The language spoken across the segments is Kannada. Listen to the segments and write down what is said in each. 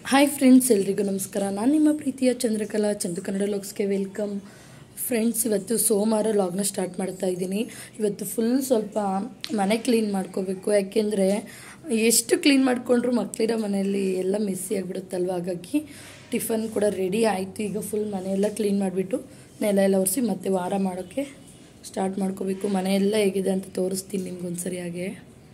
ಹಾಯ್ ಫ್ರೆಂಡ್ಸ್ ಎಲ್ರಿಗೂ ನಮಸ್ಕಾರ ನಾನು ನಿಮ್ಮ ಪ್ರೀತಿಯ ಚಂದ್ರಕಲಾ ಚಂದು ಕನ್ನಡ ಲಾಗ್ಸ್ಗೆ ವೆಲ್ಕಮ್ ಫ್ರೆಂಡ್ಸ್ ಇವತ್ತು ಸೋಮವಾರ ಲಾಗ್ನ ಸ್ಟಾರ್ಟ್ ಮಾಡ್ತಾ ಇದ್ದೀನಿ ಇವತ್ತು ಫುಲ್ ಸ್ವಲ್ಪ ಮನೆ ಕ್ಲೀನ್ ಮಾಡ್ಕೋಬೇಕು ಯಾಕೆಂದರೆ ಎಷ್ಟು ಕ್ಲೀನ್ ಮಾಡಿಕೊಂಡ್ರು ಮಕ್ಕಳಿರೋ ಮನೆಯಲ್ಲಿ ಎಲ್ಲ ಮೆಸ್ಸಿ ಆಗಿಬಿಡುತ್ತಲ್ವ ಹಾಗಾಗಿ ಟಿಫನ್ ಕೂಡ ರೆಡಿ ಆಯಿತು ಈಗ ಫುಲ್ ಮನೆಯೆಲ್ಲ ಕ್ಲೀನ್ ಮಾಡಿಬಿಟ್ಟು ನೆಲ ಎಲ್ಲ ಒರೆಸಿ ಮತ್ತೆ ವಾರ ಮಾಡೋಕ್ಕೆ ಸ್ಟಾರ್ಟ್ ಮಾಡ್ಕೋಬೇಕು ಮನೆಯೆಲ್ಲ ಹೇಗಿದೆ ಅಂತ ತೋರಿಸ್ತೀನಿ ನಿಮ್ಗೊಂದು ಸರಿಯಾಗಿ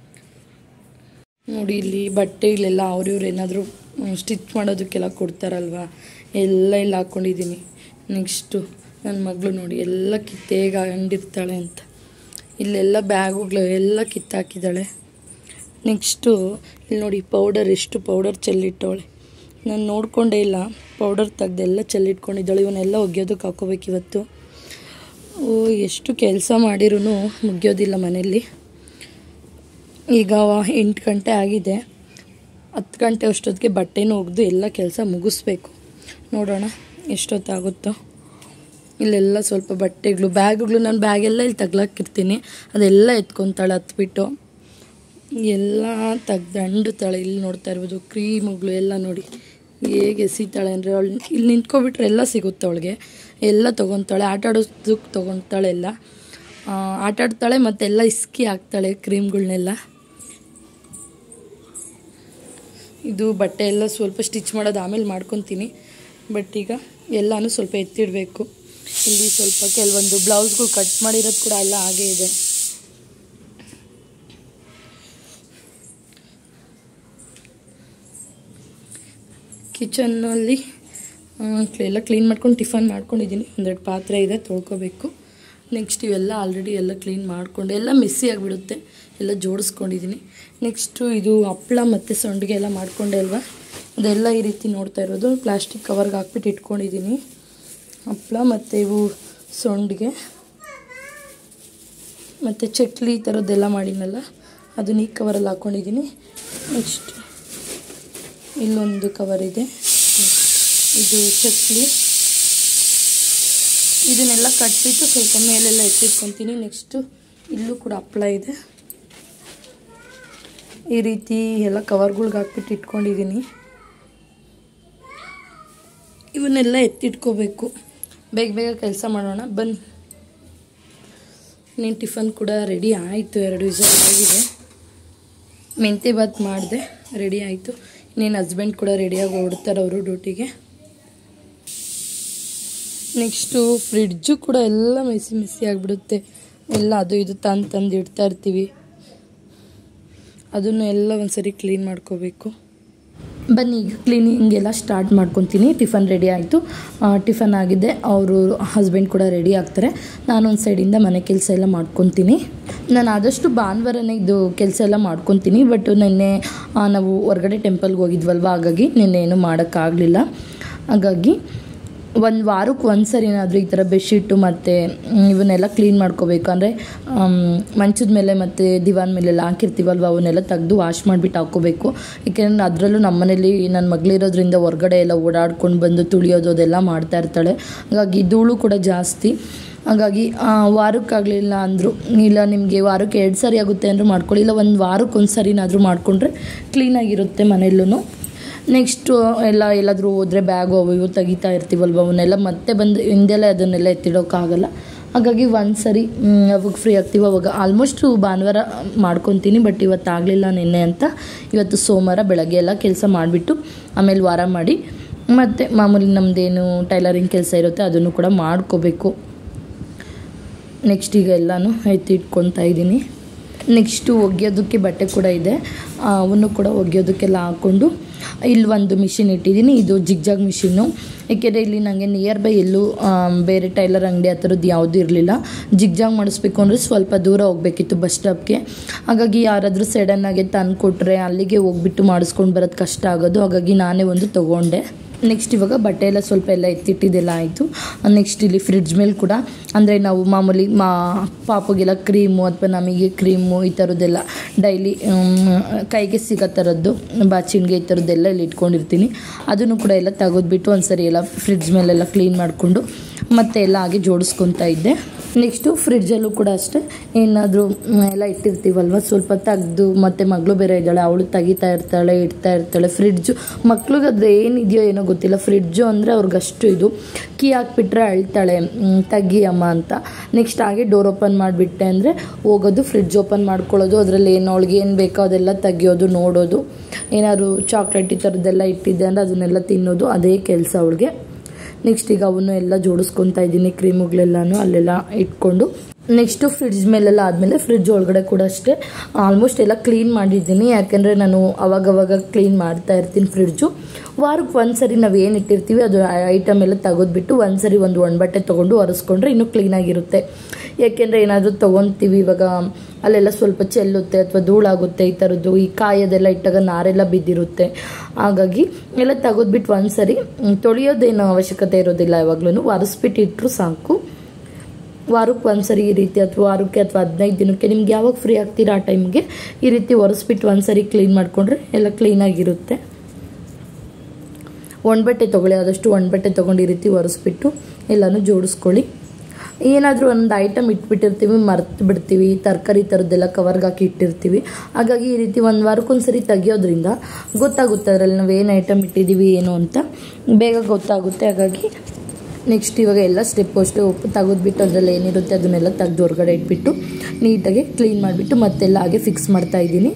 ನೋಡಿ ಇಲ್ಲಿ ಬಟ್ಟೆಗಳೆಲ್ಲ ಅವ್ರಿವ್ರು ಏನಾದರೂ ಸ್ಟಿಚ್ ಮಾಡೋದಕ್ಕೆಲ್ಲ ಕೊಡ್ತಾರಲ್ವ ಎಲ್ಲ ಇಲ್ಲಿ ಹಾಕ್ಕೊಂಡಿದ್ದೀನಿ ನೆಕ್ಸ್ಟು ನನ್ನ ಮಗಳು ನೋಡಿ ಎಲ್ಲ ಕಿತ್ತೇಗ ಅಂಡಿರ್ತಾಳೆ ಅಂತ ಇಲ್ಲೆಲ್ಲ ಬ್ಯಾಗುಗಳು ಎಲ್ಲ ಕಿತ್ತಾಕಿದ್ದಾಳೆ ನೆಕ್ಸ್ಟು ಇಲ್ಲಿ ನೋಡಿ ಪೌಡರ್ ಎಷ್ಟು ಪೌಡರ್ ಚೆಲ್ಲಿಟ್ಟವಳೆ ನಾನು ನೋಡ್ಕೊಂಡೇ ಇಲ್ಲ ಪೌಡರ್ ತೆಗ್ದೆಲ್ಲ ಚೆಲ್ಲಿಟ್ಕೊಂಡಿದ್ದಾಳೆ ಇವನ್ನೆಲ್ಲ ಒಗೆಯೋದಕ್ಕೆ ಹಾಕೋಬೇಕು ಇವತ್ತು ಓ ಎಷ್ಟು ಕೆಲಸ ಮಾಡಿರೂ ಮುಗಿಯೋದಿಲ್ಲ ಮನೆಯಲ್ಲಿ ಈಗ ಎಂಟು ಗಂಟೆ ಆಗಿದೆ ಹತ್ತು ಗಂಟೆ ಅಷ್ಟೊತ್ತಿಗೆ ಬಟ್ಟೆನೂ ಒಗೆದು ಎಲ್ಲ ಕೆಲಸ ಮುಗಿಸ್ಬೇಕು ನೋಡೋಣ ಎಷ್ಟೊತ್ತಾಗುತ್ತೋ ಇಲ್ಲೆಲ್ಲ ಸ್ವಲ್ಪ ಬಟ್ಟೆಗಳು ಬ್ಯಾಗುಗಳು ನಾನು ಬ್ಯಾಗೆಲ್ಲ ಇಲ್ಲಿ ತಗ್ಲಾಕಿರ್ತೀನಿ ಅದೆಲ್ಲ ಎತ್ಕೊತಾಳೆ ಹತ್ಬಿಟ್ಟು ಎಲ್ಲ ತೆಗ್ದಂಡುತ್ತಾಳೆ ಇಲ್ಲಿ ನೋಡ್ತಾ ಇರ್ಬೋದು ಕ್ರೀಮ್ಗಳು ಎಲ್ಲ ನೋಡಿ ಹೇಗೆ ಎಸಿತಾಳೆ ಅಂದರೆ ಅವಳು ಇಲ್ಲಿ ನಿಂತ್ಕೊಬಿಟ್ರೆ ಎಲ್ಲ ಸಿಗುತ್ತೆ ಅವಳಿಗೆ ಎಲ್ಲ ತೊಗೊತಾಳೆ ಆಟ ಆಡೋದಕ್ಕೆ ತೊಗೊತಾಳೆ ಎಲ್ಲ ಆಟ ಆಡ್ತಾಳೆ ಮತ್ತೆಲ್ಲ ಇಸ್ಕಿ ಹಾಕ್ತಾಳೆ ಕ್ರೀಮ್ಗಳನ್ನೆಲ್ಲ ಇದು ಬಟ್ಟೆ ಎಲ್ಲ ಸ್ವಲ್ಪ ಸ್ಟಿಚ್ ಮಾಡೋದು ಆಮೇಲೆ ಮಾಡ್ಕೊತೀನಿ ಬಟ್ ಈಗ ಎಲ್ಲನೂ ಸ್ವಲ್ಪ ಎತ್ತಿಡಬೇಕು ಇಲ್ಲಿ ಸ್ವಲ್ಪ ಕೆಲವೊಂದು ಬ್ಲೌಸ್ಗಳು ಕಟ್ ಮಾಡಿರೋದು ಕೂಡ ಎಲ್ಲ ಹಾಗೇ ಇದೆ ಕಿಚನ್ನಲ್ಲಿ ಎಲ್ಲ ಕ್ಲೀನ್ ಮಾಡ್ಕೊಂಡು ಟಿಫನ್ ಮಾಡ್ಕೊಂಡಿದ್ದೀನಿ ಒಂದೆರಡು ಪಾತ್ರೆ ಇದೆ ತೊಳ್ಕೊಬೇಕು ನೆಕ್ಸ್ಟ್ ಇವೆಲ್ಲ ಆಲ್ರೆಡಿ ಎಲ್ಲ ಕ್ಲೀನ್ ಮಾಡಿಕೊಂಡು ಎಲ್ಲ ಮಿಸ್ಸಿ ಆಗಿಬಿಡುತ್ತೆ ಎಲ್ಲ ಜೋಡಿಸ್ಕೊಂಡಿದ್ದೀನಿ ನೆಕ್ಸ್ಟು ಇದು ಹಪ್ಪಳ ಮತ್ತು ಸಂಡಿಗೆ ಎಲ್ಲ ಮಾಡ್ಕೊಂಡೆ ಅಲ್ವಾ ಅದೆಲ್ಲ ಈ ರೀತಿ ನೋಡ್ತಾ ಇರೋದು ಪ್ಲಾಸ್ಟಿಕ್ ಕವರ್ಗೆ ಹಾಕ್ಬಿಟ್ಟು ಇಟ್ಕೊಂಡಿದ್ದೀನಿ ಹಪ್ಪಳ ಮತ್ತು ಇವು ಸಂಡಿಗೆ ಮತ್ತು ಚಕ್ಲಿ ಈ ಥರದ್ದೆಲ್ಲ ಮಾಡಿನಲ್ಲ ಅದನ್ನ ಈ ಕವರಲ್ಲಿ ಹಾಕ್ಕೊಂಡಿದ್ದೀನಿ ನೆಕ್ಸ್ಟ್ ಇಲ್ಲೊಂದು ಕವರ್ ಇದೆ ಇದು ಚಕ್ಲಿ ಇದನ್ನೆಲ್ಲ ಕಟ್ಬಿಟ್ಟು ಸ್ವಲ್ಪ ಮೇಲೆಲ್ಲ ಎತ್ತಿಟ್ಕೊತೀನಿ ನೆಕ್ಸ್ಟು ಇಲ್ಲೂ ಕೂಡ ಹಪ್ಪಳ ಇದೆ ಈ ರೀತಿ ಎಲ್ಲ ಕವರ್ಗಳ್ಗೆ ಹಾಕ್ಬಿಟ್ಟು ಇಟ್ಕೊಂಡಿದ್ದೀನಿ ಇವನ್ನೆಲ್ಲ ಎತ್ತಿಟ್ಕೋಬೇಕು ಬೇಗ ಬೇಗ ಕೆಲಸ ಮಾಡೋಣ ಬನ್ನಿ ನೀನು ಟಿಫನ್ ಕೂಡ ರೆಡಿ ಆಯಿತು ಎರಡು ವಿಸಲ್ ಆಗಿದೆ ಮೆಂತ್ಯ ಬಾತ್ ಮಾಡಿದೆ ರೆಡಿ ಆಯಿತು ಇನ್ನೇನು ಹಸ್ಬೆಂಡ್ ಕೂಡ ರೆಡಿಯಾಗಿ ಓಡ್ತಾರೆ ಅವರು ಡ್ಯೂಟಿಗೆ ನೆಕ್ಸ್ಟು ಫ್ರಿಡ್ಜು ಕೂಡ ಎಲ್ಲ ಮೆಸಿ ಮೆಸಿ ಆಗಿಬಿಡುತ್ತೆ ಎಲ್ಲ ಅದು ಇದು ತಂದು ತಂದು ಇಡ್ತಾ ಇರ್ತೀವಿ ಅದನ್ನು ಎಲ್ಲ ಒಂದ್ಸರಿ ಕ್ಲೀನ್ ಮಾಡ್ಕೋಬೇಕು ಬನ್ನಿ ಈಗ ಕ್ಲೀನಿಂಗ್ ಎಲ್ಲ ಸ್ಟಾರ್ಟ್ ಮಾಡ್ಕೊತೀನಿ ಟಿಫನ್ ರೆಡಿ ಆಯಿತು ಟಿಫನ್ ಆಗಿದೆ ಅವರು ಹಸ್ಬೆಂಡ್ ಕೂಡ ರೆಡಿ ಆಗ್ತಾರೆ ನಾನು ಒಂದು ಸೈಡಿಂದ ಮನೆ ಕೆಲಸ ಎಲ್ಲ ಮಾಡ್ಕೊತೀನಿ ನಾನು ಆದಷ್ಟು ಭಾನುವಾರನೇ ಇದು ಕೆಲಸ ಎಲ್ಲ ಮಾಡ್ಕೊತೀನಿ ಬಟ್ ನಿನ್ನೆ ನಾವು ಹೊರಗಡೆ ಟೆಂಪಲ್ಗೆ ಹೋಗಿದ್ವಲ್ವ ಹಾಗಾಗಿ ನಿನ್ನೆ ಏನು ಮಾಡೋಕ್ಕಾಗಲಿಲ್ಲ ಹಾಗಾಗಿ ಒಂದು ವಾರಕ್ಕೆ ಒಂದು ಸರಿನಾದರೂ ಈ ಥರ ಬೆಡ್ಶೀಟು ಮತ್ತು ಇವನ್ನೆಲ್ಲ ಕ್ಲೀನ್ ಮಾಡ್ಕೋಬೇಕು ಅಂದರೆ ಮಂಚದ ಮೇಲೆ ಮತ್ತು ದಿವಾನ್ ಮೇಲೆಲ್ಲ ಹಾಕಿರ್ತೀವಲ್ವ ಅವನ್ನೆಲ್ಲ ತೆಗೆದು ವಾಶ್ ಮಾಡಿಬಿಟ್ಟು ಹಾಕ್ಕೋಬೇಕು ಏಕೆಂದರೆ ಅದರಲ್ಲೂ ನಮ್ಮ ಮನೇಲಿ ನನ್ನ ಮಗಳಿರೋದ್ರಿಂದ ಹೊರಗಡೆ ಎಲ್ಲ ಓಡಾಡ್ಕೊಂಡು ಬಂದು ತುಳಿಯೋದು ಅದೆಲ್ಲ ಮಾಡ್ತಾ ಇರ್ತಾಳೆ ಹಾಗಾಗಿ ಧೂಳು ಕೂಡ ಜಾಸ್ತಿ ಹಾಗಾಗಿ ವಾರಕ್ಕಾಗಲಿಲ್ಲ ಅಂದರು ಇಲ್ಲ ನಿಮಗೆ ವಾರಕ್ಕೆ ಎರಡು ಸರಿ ಆಗುತ್ತೆ ಅಂದರೂ ಮಾಡ್ಕೊಳ್ಳಿ ಇಲ್ಲ ಒಂದು ವಾರಕ್ಕೆ ಒಂದು ಸರಿನಾದರೂ ಮಾಡಿಕೊಂಡ್ರೆ ಕ್ಲೀನಾಗಿರುತ್ತೆ ಮನೆಯಲ್ಲೂ ನೆಕ್ಸ್ಟು ಎಲ್ಲ ಎಲ್ಲಾದರೂ ಹೋದರೆ ಬ್ಯಾಗು ಅವು ಇವು ತೆಗಿತಾ ಇರ್ತೀವಲ್ವ ಅವನ್ನೆಲ್ಲ ಮತ್ತೆ ಬಂದು ಹಿಂದೆಲ್ಲ ಅದನ್ನೆಲ್ಲ ಎತ್ತಿಡೋಕ್ಕಾಗಲ್ಲ ಹಾಗಾಗಿ ಒಂದು ಸರಿ ಅವಾಗ ಫ್ರೀ ಆಗ್ತೀವಿ ಅವಾಗ ಆಲ್ಮೋಸ್ಟು ಭಾನುವಾರ ಮಾಡ್ಕೊತೀನಿ ಬಟ್ ಇವತ್ತು ಆಗಲಿಲ್ಲ ನಿನ್ನೆ ಅಂತ ಇವತ್ತು ಸೋಮವಾರ ಬೆಳಗ್ಗೆ ಎಲ್ಲ ಕೆಲಸ ಮಾಡಿಬಿಟ್ಟು ಆಮೇಲೆ ವಾರ ಮಾಡಿ ಮತ್ತು ಮಾಮೂಲಿ ನಮ್ಮದೇನು ಟೈಲರಿಂಗ್ ಕೆಲಸ ಇರುತ್ತೆ ಅದನ್ನು ಕೂಡ ಮಾಡ್ಕೋಬೇಕು ನೆಕ್ಸ್ಟ್ ಈಗ ಎಲ್ಲನೂ ಎತ್ತಿಟ್ಕೊತಾ ಇದ್ದೀನಿ ನೆಕ್ಸ್ಟು ಒಗೆಯೋದಕ್ಕೆ ಬಟ್ಟೆ ಕೂಡ ಇದೆ ಅವನ್ನು ಕೂಡ ಒಗೆಯೋದಕ್ಕೆಲ್ಲ ಹಾಕ್ಕೊಂಡು ಇಲ್ಲಿ ಒಂದು ಮಿಷಿನ್ ಇಟ್ಟಿದ್ದೀನಿ ಇದು ಜಿಗ್ಜಾಗ್ ಮಿಷಿನ್ನು ಏಕೆಂದರೆ ಇಲ್ಲಿ ನನಗೆ ನಿಯರ್ ಬೈ ಎಲ್ಲೂ ಬೇರೆ ಟೈಲರ್ ಅಂಗಡಿ ಆ ಥರದ್ದು ಯಾವುದೂ ಇರಲಿಲ್ಲ ಜಿಗ್ಜಾಗ್ ಮಾಡಿಸ್ಬೇಕು ಅಂದರೆ ಸ್ವಲ್ಪ ದೂರ ಹೋಗಬೇಕಿತ್ತು ಬಸ್ ಸ್ಟಾಪ್ಗೆ ಹಾಗಾಗಿ ಯಾರಾದರೂ ಸಡನ್ನಾಗಿ ತಂದು ಕೊಟ್ಟರೆ ಅಲ್ಲಿಗೆ ಹೋಗ್ಬಿಟ್ಟು ಮಾಡಿಸ್ಕೊಂಡು ಬರೋದು ಕಷ್ಟ ಆಗೋದು ಹಾಗಾಗಿ ನಾನೇ ಒಂದು ತೊಗೊಂಡೆ ನೆಕ್ಸ್ಟ್ ಇವಾಗ ಬಟ್ಟೆ ಎಲ್ಲ ಸ್ವಲ್ಪ ಎಲ್ಲ ಎತ್ತಿಟ್ಟಿದ್ದೆಲ್ಲ ಆಯಿತು ನೆಕ್ಸ್ಟ್ ಇಲ್ಲಿ ಫ್ರಿಡ್ಜ್ ಮೇಲೆ ಕೂಡ ಅಂದರೆ ನಾವು ಮಾಮೂಲಿ ಮಾ ಪಾಪಗೆಲ್ಲ ಕ್ರೀಮು ಅಥವಾ ನಮಗೆ ಕ್ರೀಮು ಈ ಥರದ್ದೆಲ್ಲ ಡೈಲಿ ಕೈಗೆ ಸಿಗೋ ಥರದ್ದು ಬಾಚಿನ್ಗೆ ಈ ಥರದ್ದೆಲ್ಲ ಇಲ್ಲಿ ಇಟ್ಕೊಂಡಿರ್ತೀನಿ ಅದನ್ನು ಕೂಡ ಎಲ್ಲ ತೆಗೆದ್ಬಿಟ್ಟು ಒಂದು ಸರಿ ಎಲ್ಲ ಫ್ರಿಡ್ಜ್ ಮೇಲೆಲ್ಲ ಕ್ಲೀನ್ ಮಾಡಿಕೊಂಡು ಮತ್ತೆ ಎಲ್ಲ ಹಾಗೆ ಜೋಡಿಸ್ಕೊತಾ ಇದ್ದೆ ನೆಕ್ಸ್ಟು ಫ್ರಿಡ್ಜಲ್ಲೂ ಕೂಡ ಅಷ್ಟೇ ಏನಾದರೂ ಎಲ್ಲ ಇಟ್ಟಿರ್ತೀವಲ್ವ ಸ್ವಲ್ಪ ತೆಗ್ದು ಮತ್ತು ಮಗಳು ಬೇರೆ ಇದ್ದಾಳೆ ಅವಳು ತೆಗಿತಾ ಇರ್ತಾಳೆ ಇಡ್ತಾ ಇರ್ತಾಳೆ ಫ್ರಿಡ್ಜು ಮಕ್ಳಿಗೆ ಅದು ಏನಿದೆಯೋ ಏನೋ ಗೊತ್ತಿಲ್ಲ ಫ್ರಿಡ್ಜು ಅಂದರೆ ಅವ್ರಿಗಷ್ಟು ಇದು ಕೀ ಹಾಕ್ಬಿಟ್ರೆ ಅಳ್ತಾಳೆ ಮ್, ತೆಗಿ ಅಮ್ಮ ಅಂತ ನೆಕ್ಸ್ಟ್ ಹಾಗೆ ಡೋರ್ ಓಪನ್ ಮಾಡಿಬಿಟ್ಟೆ ಅಂದರೆ ಹೋಗೋದು ಫ್ರಿಡ್ಜ್ ಓಪನ್ ಮಾಡ್ಕೊಳ್ಳೋದು ಅದರಲ್ಲಿ ಏನು ಅವಳಿಗೆ ಏನು ಬೇಕೋ ಅದೆಲ್ಲ ತೆಗಿಯೋದು ನೋಡೋದು ಏನಾದ್ರು ಚಾಕ್ಲೇಟ್ ಈ ಥರದ್ದೆಲ್ಲ ಇಟ್ಟಿದ್ದೆ ಅಂದರೆ ಅದನ್ನೆಲ್ಲ ತಿನ್ನೋದು ಅದೇ ಕೆಲಸ ಅವಳಿಗೆ ನೆಕ್ಸ್ಟ್ ಈಗ ಅವನ್ನು ಎಲ್ಲ ಜೋಡಿಸ್ಕೊತಾ ಇದ್ದೀನಿ ಕ್ರೀಮುಗಳೆಲ್ಲನೂ ಅಲ್ಲೆಲ್ಲ ಇಟ್ಕೊಂಡು ನೆಕ್ಸ್ಟು ಫ್ರಿಡ್ಜ್ ಮೇಲೆಲ್ಲ ಆದಮೇಲೆ ಫ್ರಿಡ್ಜ್ ಒಳಗಡೆ ಕೂಡ ಅಷ್ಟೇ ಆಲ್ಮೋಸ್ಟ್ ಎಲ್ಲ ಕ್ಲೀನ್ ಮಾಡಿದ್ದೀನಿ ಯಾಕೆಂದರೆ ನಾನು ಅವಾಗವಾಗ ಕ್ಲೀನ್ ಮಾಡ್ತಾ ಇರ್ತೀನಿ ಫ್ರಿಡ್ಜು ವಾರಕ್ಕೆ ಒಂದು ಸರಿ ನಾವು ಏನು ಇಟ್ಟಿರ್ತೀವಿ ಅದು ಐಟಮ್ ಎಲ್ಲ ತೆಗೆದ್ಬಿಟ್ಟು ಒಂದು ಸರಿ ಒಂದು ಒಣಬಟ್ಟೆ ತೊಗೊಂಡು ಒರೆಸ್ಕೊಂಡ್ರೆ ಇನ್ನೂ ಕ್ಲೀನಾಗಿರುತ್ತೆ ಯಾಕೆಂದರೆ ಏನಾದರೂ ತೊಗೊತೀವಿ ಇವಾಗ ಅಲ್ಲೆಲ್ಲ ಸ್ವಲ್ಪ ಚೆಲ್ಲುತ್ತೆ ಅಥವಾ ಧೂಳಾಗುತ್ತೆ ಈ ಥರದ್ದು ಈ ಕಾಯೋದೆಲ್ಲ ಇಟ್ಟಾಗ ನಾರೆಲ್ಲ ಬಿದ್ದಿರುತ್ತೆ ಹಾಗಾಗಿ ಎಲ್ಲ ತೆಗೆದ್ಬಿಟ್ಟು ಒಂದು ಸರಿ ಮ್, ತೊಳೆಯೋದೇನು ಅವಶ್ಯಕತೆ ಇರೋದಿಲ್ಲ ಯಾವಾಗ್ಲೂ ಒರೆಸ್ಬಿಟ್ಟು ಇಟ್ಟರು ಸಾಕು ವಾರಕ್ಕೆ ಒಂದ್ಸರಿ ಈ ರೀತಿ ಅಥವಾ ವಾರಕ್ಕೆ ಅಥವಾ ಹದಿನೈದು ದಿನಕ್ಕೆ ನಿಮ್ಗೆ ಯಾವಾಗ ಫ್ರೀ ಆಗ್ತೀರಾ ಆ ಟೈಮ್ಗೆ ಈ ರೀತಿ ಒರೆಸ್ಬಿಟ್ಟು ಒಂದ್ಸರಿ ಕ್ಲೀನ್ ಮಾಡಿಕೊಂಡ್ರೆ ಎಲ್ಲ ಕ್ಲೀನಾಗಿರುತ್ತೆ ಒಣಬಟ್ಟೆ ತೊಗೊಳ್ಳಿ ಆದಷ್ಟು ಒಣಬಟ್ಟೆ ತೊಗೊಂಡು ಈ ರೀತಿ ಒರೆಸ್ಬಿಟ್ಟು ಎಲ್ಲನೂ ಜೋಡಿಸ್ಕೊಳ್ಳಿ ಏನಾದರೂ ಒಂದು ಐಟಮ್ ಇಟ್ಬಿಟ್ಟಿರ್ತೀವಿ ಮರ್ತು ಬಿಡ್ತೀವಿ ತರಕಾರಿ ಥರದ್ದೆಲ್ಲ ಕವರ್ಗೆ ಹಾಕಿ ಇಟ್ಟಿರ್ತೀವಿ ಹಾಗಾಗಿ ಈ ರೀತಿ ಒಂದು ವಾರಕ್ಕೊಂದ್ಸರಿ ತೆಗಿಯೋದ್ರಿಂದ ಗೊತ್ತಾಗುತ್ತೆ ಅದರಲ್ಲಿ ನಾವು ಏನು ಐಟಮ್ ಇಟ್ಟಿದ್ದೀವಿ ಏನು ಅಂತ ಬೇಗ ಗೊತ್ತಾಗುತ್ತೆ ಹಾಗಾಗಿ ನೆಕ್ಸ್ಟ್ ಇವಾಗ ಎಲ್ಲ ಸ್ಟೆಪ್ ಅಷ್ಟೇ ಉಪ್ಪು ತೆಗೆದ್ಬಿಟ್ಟು ಅದರಲ್ಲಿ ಏನಿರುತ್ತೆ ಅದನ್ನೆಲ್ಲ ತೆಗೆದು ಹೊರಗಡೆ ಇಟ್ಬಿಟ್ಟು ನೀಟಾಗಿ ಕ್ಲೀನ್ ಮಾಡಿಬಿಟ್ಟು ಮತ್ತೆಲ್ಲ ಹಾಗೆ ಫಿಕ್ಸ್ ಮಾಡ್ತಾ ಇದ್ದೀನಿ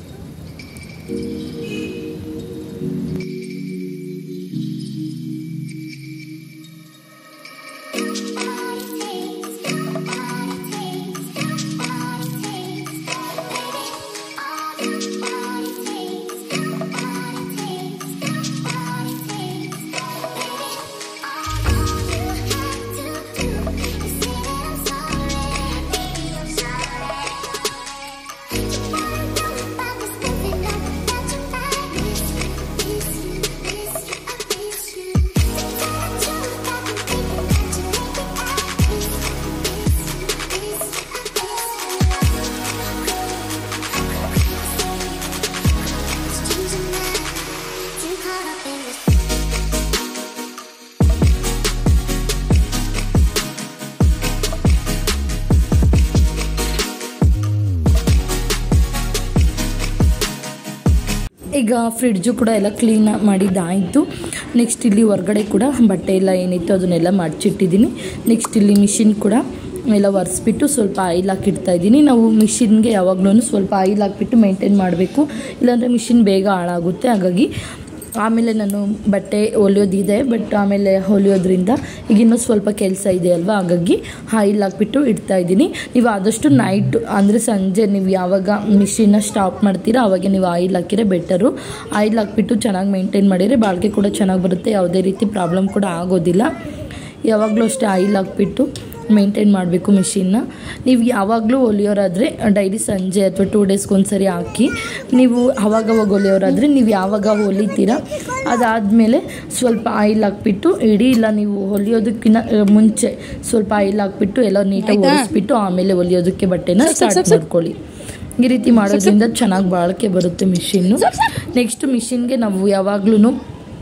ಈಗ ಫ್ರಿಡ್ಜು ಕೂಡ ಎಲ್ಲ ಕ್ಲೀನ್ ಮಾಡಿದ್ದಾಯಿತು ನೆಕ್ಸ್ಟ್ ಇಲ್ಲಿ ಹೊರಗಡೆ ಕೂಡ ಬಟ್ಟೆ ಎಲ್ಲ ಏನಿತ್ತು ಅದನ್ನೆಲ್ಲ ಮಡ್ಚಿಟ್ಟಿದ್ದೀನಿ ನೆಕ್ಸ್ಟ್ ಇಲ್ಲಿ ಮಿಷಿನ್ ಕೂಡ ಎಲ್ಲ ಒರೆಸ್ಬಿಟ್ಟು ಸ್ವಲ್ಪ ಆಯಿಲ್ ಹಾಕಿಡ್ತಾ ಇದ್ದೀನಿ ನಾವು ಮಿಷಿನ್ಗೆ ಯಾವಾಗಲೂ ಸ್ವಲ್ಪ ಆಯಿಲ್ ಹಾಕ್ಬಿಟ್ಟು ಮೇಂಟೈನ್ ಮಾಡಬೇಕು ಇಲ್ಲಾಂದರೆ ಮಿಷಿನ್ ಬೇಗ ಹಾಳಾಗುತ್ತೆ ಹಾಗಾಗಿ ಆಮೇಲೆ ನಾನು ಬಟ್ಟೆ ಹೊಲಿಯೋದಿದೆ ಬಟ್ ಆಮೇಲೆ ಹೊಲಿಯೋದ್ರಿಂದ ಈಗ ಇನ್ನೂ ಸ್ವಲ್ಪ ಕೆಲಸ ಇದೆ ಅಲ್ವಾ ಹಾಗಾಗಿ ಆಯಿಲ್ ಹಾಕ್ಬಿಟ್ಟು ಇಡ್ತಾ ಇದ್ದೀನಿ ನೀವು ಆದಷ್ಟು ನೈಟ್ ಅಂದರೆ ಸಂಜೆ ನೀವು ಯಾವಾಗ ಮಿಷಿನ್ನ ಸ್ಟಾಪ್ ಮಾಡ್ತೀರಾ ಅವಾಗ ನೀವು ಆಯಿಲ್ ಹಾಕಿದ್ರೆ ಬೆಟರು ಆಯಿಲ್ ಹಾಕ್ಬಿಟ್ಟು ಚೆನ್ನಾಗಿ ಮೇಂಟೈನ್ ಮಾಡಿದರೆ ಬಾಳಿಕೆ ಕೂಡ ಚೆನ್ನಾಗಿ ಬರುತ್ತೆ ಯಾವುದೇ ರೀತಿ ಪ್ರಾಬ್ಲಮ್ ಕೂಡ ಆಗೋದಿಲ್ಲ ಯಾವಾಗಲೂ ಅಷ್ಟೇ ಆಯಿಲ್ ಹಾಕ್ಬಿಟ್ಟು ಮೇಂಟೈನ್ ಮಾಡಬೇಕು ಮಿಷಿನ್ನ ನೀವು ಯಾವಾಗಲೂ ಹೊಲಿಯೋರಾದರೆ ಡೈಲಿ ಸಂಜೆ ಅಥವಾ ಟೂ ಡೇಸ್ಗೆ ಒಂದ್ಸರಿ ಹಾಕಿ ನೀವು ಅವಾಗವಾಗ ಹೊಲಿಯೋರಾದರೆ ನೀವು ಯಾವಾಗ ಹೊಲಿತೀರಾ ಅದಾದಮೇಲೆ ಸ್ವಲ್ಪ ಆಯಿಲ್ ಹಾಕ್ಬಿಟ್ಟು ಇಡೀ ಇಲ್ಲ ನೀವು ಹೊಲಿಯೋದಕ್ಕಿಂತ ಮುಂಚೆ ಸ್ವಲ್ಪ ಆಯಿಲ್ ಹಾಕ್ಬಿಟ್ಟು ಎಲ್ಲ ನೀಟಾಗಿ ಒರೆಸ್ಬಿಟ್ಟು ಆಮೇಲೆ ಹೊಲಿಯೋದಕ್ಕೆ ಬಟ್ಟೆನ ಸ್ಟಾರ್ಟ್ ಮಾಡ್ಕೊಳ್ಳಿ ಈ ರೀತಿ ಮಾಡೋದ್ರಿಂದ ಚೆನ್ನಾಗಿ ಬಾಳಿಕೆ ಬರುತ್ತೆ ಮಿಷಿನ್ನು ನೆಕ್ಸ್ಟ್ ಮಿಷಿನ್ಗೆ ನಾವು ಯಾವಾಗ್ಲೂ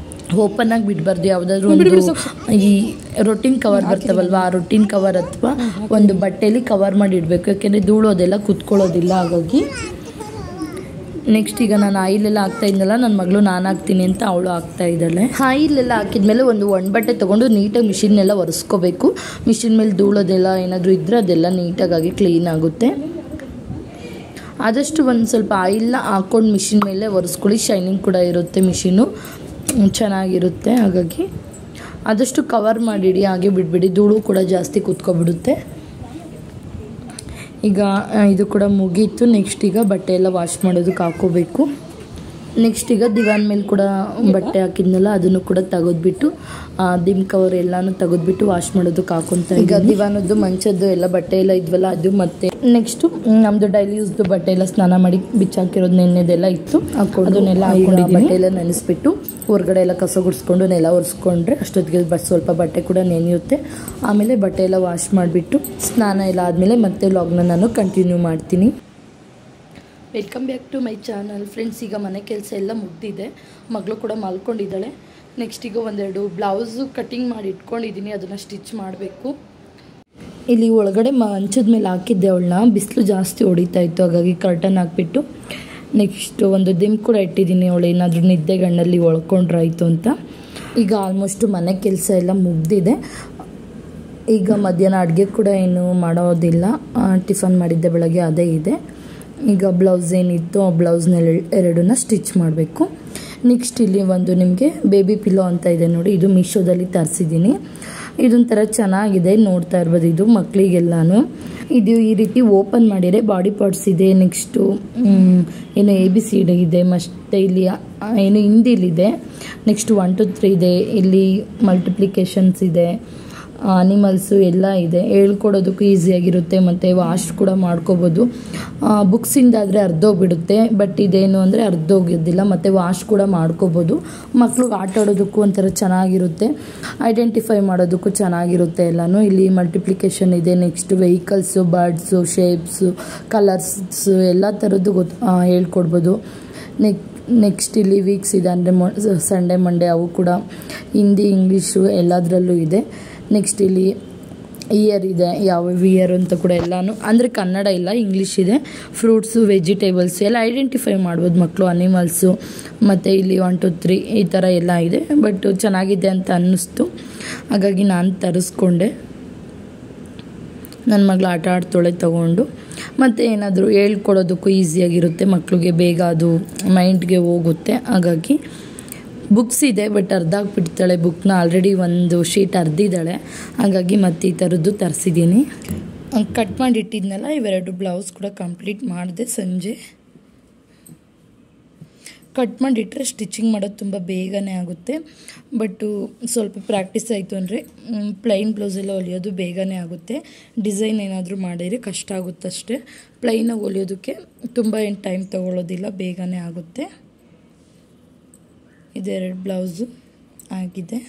ಓಪನ್ ಆಗಿ ಬಿಡಬಾರ್ದು ಯಾವುದಾದ್ರೂ ಒಂದು ಈ ರೊಟ್ಟಿನ್ ಕವರ್ ಬರ್ತಾವಲ್ವ ಆ ರೊಟ್ಟಿನ್ ಕವರ್ ಅಥವಾ ಒಂದು ಬಟ್ಟೆಯಲ್ಲಿ ಕವರ್ ಮಾಡಿ ಇಡಬೇಕು ಯಾಕೆಂದರೆ ಧೂಳೋದೆಲ್ಲ ಕುತ್ಕೊಳ್ಳೋದಿಲ್ಲ ಹಾಗಾಗಿ ನೆಕ್ಸ್ಟ್ ಈಗ ನಾನು ಆಯಿಲ್ ಎಲ್ಲ ಹಾಕ್ತಾ ಇದ್ದಲ್ಲ ನನ್ನ ಮಗಳು ನಾನು ಹಾಕ್ತೀನಿ ಅಂತ ಅವಳು ಹಾಕ್ತಾ ಇದ್ದಾಳೆ ಆಯಿಲ್ ಎಲ್ಲ ಹಾಕಿದ್ಮೇಲೆ ಒಂದು ಒಣಬಟ್ಟೆ ತೊಗೊಂಡು ನೀಟಾಗಿ ಮಿಷಿನ್ನೆಲ್ಲ ಒರೆಸ್ಕೋಬೇಕು ಮಿಷಿನ್ ಮೇಲೆ ಧೂಳೋದೆಲ್ಲ ಏನಾದರೂ ಇದ್ದರೆ ಅದೆಲ್ಲ ನೀಟಾಗಿ ಕ್ಲೀನ್ ಆಗುತ್ತೆ ಆದಷ್ಟು ಒಂದು ಸ್ವಲ್ಪ ಆಯಿಲ್ನ ಹಾಕ್ಕೊಂಡು ಮಿಷಿನ್ ಮೇಲೆ ಒರೆಸ್ಕೊಳ್ಳಿ ಶೈನಿಂಗ್ ಕೂಡ ಇರುತ್ತೆ ಮಿಷಿನು ಚೆನ್ನಾಗಿರುತ್ತೆ ಹಾಗಾಗಿ ಆದಷ್ಟು ಕವರ್ ಮಾಡಿಡಿ ಹಾಗೆ ಬಿಡಬೇಡಿ ಧೂಳು ಕೂಡ ಜಾಸ್ತಿ ಕೂತ್ಕೊಬಿಡುತ್ತೆ ಈಗ ಆ, ಇದು ಕೂಡ ಮುಗೀತು ನೆಕ್ಸ್ಟ್ ಈಗ ಬಟ್ಟೆ ಎಲ್ಲ ವಾಶ್ ಮಾಡೋದಕ್ಕೆ ಹಾಕೋಬೇಕು ನೆಕ್ಸ್ಟ್ ಈಗ ದಿವಾನ್ ಮೇಲೆ ಕೂಡ ಬಟ್ಟೆ ಹಾಕಿದ್ನಲ್ಲ ಅದನ್ನು ಕೂಡ ತೆಗೆದ್ಬಿಟ್ಟು ದಿಮ್ ಕವರ್ ಎಲ್ಲಾನು ತೆಗೆದ್ಬಿಟ್ಟು ವಾಶ್ ಮಾಡೋದಕ್ಕೆ ಹಾಕೊಂತ ಈಗ ದಿವಾನದ್ದು ಮಂಚದ್ದು ಎಲ್ಲ ಬಟ್ಟೆ ಎಲ್ಲ ಇದ್ವಲ್ಲ ಅದು ಮತ್ತೆ ನೆಕ್ಸ್ಟು ನಮ್ಮದು ಡೈಲಿ ಯೂಸ್ದು ಬಟ್ಟೆ ಎಲ್ಲ ಸ್ನಾನ ಮಾಡಿ ಬಿಚ್ಚಾಕಿರೋದು ನೆನ್ನೆದೆಲ್ಲ ಇತ್ತು ಅದನ್ನೆಲ್ಲ ಹಾಕೊಂಡಿದ್ದೀನಿ ಬಟ್ಟೆ ಎಲ್ಲ ನೆನೆಸ್ಬಿಟ್ಟು ಹೊರಗಡೆ ಎಲ್ಲ ಕಸ ಗುಡಿಸ್ಕೊಂಡು ನೆಲ ಒರೆಸ್ಕೊಂಡ್ರೆ ಅಷ್ಟೊತ್ತಿಗೆ ಬಟ್ ಸ್ವಲ್ಪ ಬಟ್ಟೆ ಕೂಡ ನೆನೆಯುತ್ತೆ ಆಮೇಲೆ ಬಟ್ಟೆ ಎಲ್ಲ ವಾಶ್ ಮಾಡಿಬಿಟ್ಟು ಸ್ನಾನ ಎಲ್ಲ ಆದಮೇಲೆ ಮತ್ತೆ ವ್ಲಾಗ್ನ ನಾನು ಕಂಟಿನ್ಯೂ ಮಾಡ್ತೀನಿ welcome back to my channel friends ಈಗ ಮನೆ ಕೆಲಸ ಎಲ್ಲ ಮುಗ್ದಿದೆ ಮಗಳು ಕೂಡ ಮಲ್ಕೊಂಡಿದ್ದಾಳೆ ನೆಕ್ಸ್ಟ್ ಈಗ ಒಂದೆರಡು ಬ್ಲೌಸು ಕಟಿಂಗ್ ಮಾಡಿ ಇಟ್ಕೊಂಡಿದ್ದೀನಿ ಅದನ್ನು ಸ್ಟಿಚ್ ಮಾಡಬೇಕು ಇಲ್ಲಿ ಒಳಗಡೆ ಮಂಚದ ಮೇಲೆ ಹಾಕಿದ್ದೆ ಅವಳನ್ನ ಬಿಸಿಲು ಜಾಸ್ತಿ ಹೊಡಿತಾ ಇತ್ತು ಹಾಗಾಗಿ ಕರ್ಟನ್ ಹಾಕ್ಬಿಟ್ಟು ನೆಕ್ಸ್ಟ್ ಒಂದು ದಿಮ್ ಕೂಡ ಇಟ್ಟಿದ್ದೀನಿ ಅವಳು ಏನಾದರೂ ನಿದ್ದೆಗಣ್ಣಲ್ಲಿ ಒಳ್ಕೊಂಡ್ರಾಯ್ತು ಅಂತ ಈಗ ಆಲ್ಮೋಸ್ಟ್ ಮನೆ ಕೆಲಸ ಎಲ್ಲ ಮುಗ್ದಿದೆ ಈಗ ಮಧ್ಯಾಹ್ನ ಅಡುಗೆ ಕೂಡ ಏನು ಮಾಡೋದಿಲ್ಲ ಆ, ಟಿಫನ್ ಮಾಡಿದ್ದೆ ಬೆಳಗ್ಗೆ ಅದೇ ಇದೆ ಈಗ ಬ್ಲೌಸ್ ಏನಿತ್ತು ಆ ಬ್ಲೌಸ್ನಲ್ಲಿ ಎರಡನ್ನ ಸ್ಟಿಚ್ ಮಾಡಬೇಕು ನೆಕ್ಸ್ಟ್ ಇಲ್ಲಿ ಒಂದು ನಿಮಗೆ ಬೇಬಿ ಪಿಲ್ಲೋ ಅಂತ ಇದೆ ನೋಡಿ ಇದು ಮೀಶೋದಲ್ಲಿ ತರಿಸಿದ್ದೀನಿ ಇದೊಂಥರ ಚೆನ್ನಾಗಿದೆ ನೋಡ್ತಾ ಇರ್ಬೋದು ಇದು ಮಕ್ಕಳಿಗೆಲ್ಲಾನು ಇದು ಈ ರೀತಿ ಓಪನ್ ಮಾಡಿದರೆ ಬಾಡಿ ಪಾರ್ಟ್ಸ್ ಇದೆ ನೆಕ್ಸ್ಟು ಏನು ಎ ಬಿ ಸಿ ಡಿ ಇದೆ ಮತ್ತು ಇಲ್ಲಿ ಆ, ಏನು ಹಿಂದಿಲಿದೆ ನೆಕ್ಸ್ಟ್ ಒನ್ ಟು ತ್ರೀ ಇದೆ ಇಲ್ಲಿ ಮಲ್ಟಿಪ್ಲಿಕೇಶನ್ಸ್ ಇದೆ ಅನಿಮಲ್ಸು ಎಲ್ಲ ಇದೆ ಹೇಳ್ಕೊಡೋದಕ್ಕೂ ಈಸಿಯಾಗಿರುತ್ತೆ ಮತ್ತು ವಾಶ್ ಕೂಡ ಮಾಡ್ಕೋಬೋದು ಬುಕ್ಸಿಂದಾದರೆ ಅರ್ಧೋಗ್ಬಿಡುತ್ತೆ ಬಟ್ ಇದೇನು ಅಂದರೆ ಅರ್ಧೋಗಿದ್ದಿಲ್ಲ ಮತ್ತು ವಾಶ್ ಕೂಡ ಮಾಡ್ಕೋಬೋದು ಮಕ್ಳಿಗೆ ಆಟ ಆಡೋದಕ್ಕೂ ಒಂಥರ ಚೆನ್ನಾಗಿರುತ್ತೆ ಐಡೆಂಟಿಫೈ ಮಾಡೋದಕ್ಕೂ ಚೆನ್ನಾಗಿರುತ್ತೆ ಎಲ್ಲನೂ ಇಲ್ಲಿ ಮಲ್ಟಿಪ್ಲಿಕೇಶನ್ ಇದೆ next vehicles birds shapes colours ಎಲ್ಲ ಥರದ್ದು ಗೊತ್ತು ಆ, ಹೇಳ್ಕೊಡ್ಬೋದು ನೆಕ್ ನೆಕ್ಸ್ಟ್ ಇಲ್ಲಿ ವೀಕ್ಸ್ ಇದೆ ಅಂದರೆ ಮೊ ಸಂಡೇ ಮಂಡೇ ಅವು ಕೂಡ ಹಿಂದಿ ಇಂಗ್ಲೀಷು ಎಲ್ಲದರಲ್ಲೂ ಇದೆ ನೆಕ್ಸ್ಟ್ ಇಲ್ಲಿ ಇಯರ್ ಇದೆ ಯಾವ ಇಯರ್ ಅಂತ ಕೂಡ ಎಲ್ಲಾನು ಅಂದರೆ ಕನ್ನಡ ಇಲ್ಲ ಇಂಗ್ಲೀಷ್ ಇದೆ ಫ್ರೂಟ್ಸು ವೆಜಿಟೇಬಲ್ಸು ಎಲ್ಲ ಐಡೆಂಟಿಫೈ ಮಾಡ್ಬೋದು ಮಕ್ಕಳು ಅನಿಮಲ್ಸು ಮತ್ತು ಇಲ್ಲಿ ಒನ್ ಟು ತ್ರೀ ಈ ಥರ ಎಲ್ಲ ಇದೆ ಬಟ್ ಚೆನ್ನಾಗಿದೆ ಅಂತ ಅನ್ನಿಸ್ತು ಹಾಗಾಗಿ ನಾನು ತರಿಸ್ಕೊಂಡೆ ನನ್ನ ಮಗಳು ಆಟ ಆಡ್ತಾಳೆ ತಗೊಂಡು ಮತ್ತು ಏನಾದರೂ ಹೇಳ್ಕೊಡೋದಕ್ಕೂ ಈಸಿಯಾಗಿರುತ್ತೆ ಮಕ್ಕಳಿಗೆ ಬೇಗ ಅದು ಮೈಂಡ್ಗೆ ಹೋಗುತ್ತೆ ಹಾಗಾಗಿ ಬುಕ್ಸ್ ಇದೆ ಬಟ್ ಅರ್ಧ ಬಿಡ್ತಾಳೆ ಬುಕ್ನ ಆಲ್ರೆಡಿ ಒಂದು ಶೀಟ್ ಅರ್ದಿದ್ದಾಳೆ ಹಾಗಾಗಿ ಮತ್ತೆ ಈ ಥರದ್ದು ತರಿಸಿದ್ದೀನಿ ಕಟ್ ಮಾಡಿ ಇಟ್ಟಿದ್ನಲ್ಲ ಇವೆರಡು ಬ್ಲೌಸ್ ಕೂಡ ಕಂಪ್ಲೀಟ್ ಮಾಡಿದೆ ಸಂಜೆ ಕಟ್ ಮಾಡಿಟ್ರೆ ಸ್ಟಿಚಿಂಗ್ ಮಾಡೋದು ತುಂಬ ಬೇಗನೆ ಆಗುತ್ತೆ ಬಟ್ಟು ಸ್ವಲ್ಪ ಪ್ರಾಕ್ಟೀಸ್ ಆಯಿತು ಅಂದರೆ ಪ್ಲೈನ್ ಬ್ಲೌಸೆಲ್ಲ ಹೊಲಿಯೋದು ಬೇಗನೆ ಆಗುತ್ತೆ ಡಿಸೈನ್ ಏನಾದರೂ ಮಾಡಿದರೆ ಕಷ್ಟ ಆಗುತ್ತಷ್ಟೇ ಪ್ಲೈನಾಗಿ ಹೊಲಿಯೋದಕ್ಕೆ ತುಂಬ ಏನು ಟೈಮ್ ತೊಗೊಳ್ಳೋದಿಲ್ಲ ಬೇಗನೆ ಆಗುತ್ತೆ ಇದೆರಡು ಬ್ಲೌಸು ಆಗಿದೆ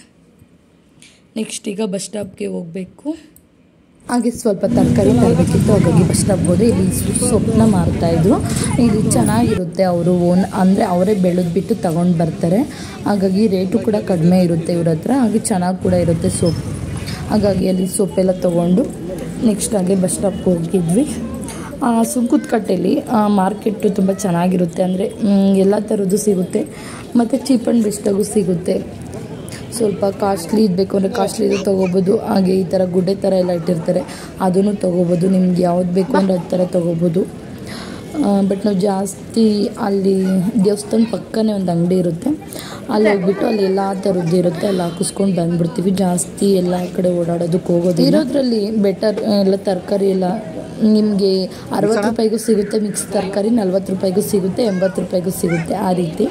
ನೆಕ್ಸ್ಟ್ ಈಗ ಬಸ್ ಸ್ಟಾಪ್ಗೆ ಹೋಗಬೇಕು ಹಾಗೆ ಸ್ವಲ್ಪ ತರಕಾರಿ ತರಬೇಕಿತ್ತು ಹಾಗಾಗಿ ಬಸ್ ಸ್ಟಾಪ್ ಹೋದೆ ಇಲ್ಲಿ ಸು- ಸೊಪ್ಪನ್ನ ಮಾರ್ತಾಯಿದ್ರು ಇಲ್ಲಿ ಚೆನ್ನಾಗಿರುತ್ತೆ ಅವರು ಓನ್ ಅಂದರೆ ಅವರೇ ಬೆಳೆದ್ಬಿಟ್ಟು ತಗೊಂಡು ಬರ್ತಾರೆ ಹಾಗಾಗಿ ರೇಟು ಕೂಡ ಕಡಿಮೆ ಇರುತ್ತೆ ಇವ್ರ ಹತ್ರ ಹಾಗೆ ಚೆನ್ನಾಗಿ ಕೂಡ ಇರುತ್ತೆ ಸೊಪ್ಪು ಹಾಗಾಗಿ ಅಲ್ಲಿ ಸೊಪ್ಪೆಲ್ಲ ತೊಗೊಂಡು ನೆಕ್ಸ್ಟ್ ಹಾಗೆ ಬಸ್ ಸ್ಟಾಪ್ಗೆ ಹೋಗಿದ್ವಿ ಸುಂಕುತ್ಕಟ್ಟೆಯಲ್ಲಿ ಮಾರ್ಕೆಟು ತುಂಬ ಚೆನ್ನಾಗಿರುತ್ತೆ ಅಂದರೆ ಎಲ್ಲ ಥರದ್ದು ಸಿಗುತ್ತೆ ಮತ್ತು ಚೀಪ್ ಆ್ಯಂಡ್ ಬೆಸ್ಟಾಗೂ ಸಿಗುತ್ತೆ ಸ್ವಲ್ಪ ಕಾಸ್ಟ್ಲಿ ಇರಬೇಕು ಅಂದರೆ ಕಾಸ್ಟ್ಲಿದು ತೊಗೋಬೋದು ಹಾಗೆ ಈ ಥರ ಗುಡ್ಡೆ ಥರ ಎಲ್ಲ ಇಟ್ಟಿರ್ತಾರೆ ಅದನ್ನು ತೊಗೋಬೋದು ನಿಮ್ಗೆ ಯಾವ್ದು ಬೇಕು ಅಂದರೆ ಅದು ಥರ ತೊಗೋಬೋದು ಬಟ್ ನಾವು ಜಾಸ್ತಿ ಅಲ್ಲಿ ದೇವಸ್ಥಾನ ಪಕ್ಕನೇ ಒಂದು ಅಂಗಡಿ ಇರುತ್ತೆ ಅಲ್ಲಿ ಹೋಗ್ಬಿಟ್ಟು ಅಲ್ಲಿ ಎಲ್ಲ ಥರದ್ದು ಇರುತ್ತೆ ಅಲ್ಲಿ ಹಾಕಿಸ್ಕೊಂಡು ಬಂದ್ಬಿಡ್ತೀವಿ ಜಾಸ್ತಿ ಎಲ್ಲ ಕಡೆ ಓಡಾಡೋದಕ್ಕೆ ಹೋಗೋದು ಇರೋದ್ರಲ್ಲಿ ಬೆಟರ್ ಎಲ್ಲ ತರಕಾರಿ ಎಲ್ಲ ನಿಮಗೆ ಅರವತ್ತು ರೂಪಾಯಿಗೂ ಸಿಗುತ್ತೆ ಮಿಕ್ಸ್ ತರಕಾರಿ ನಲ್ವತ್ತು ರೂಪಾಯಿಗೂ ಸಿಗುತ್ತೆ ಎಂಬತ್ತು ರೂಪಾಯಿಗೂ ಸಿಗುತ್ತೆ ಆ ರೀತಿ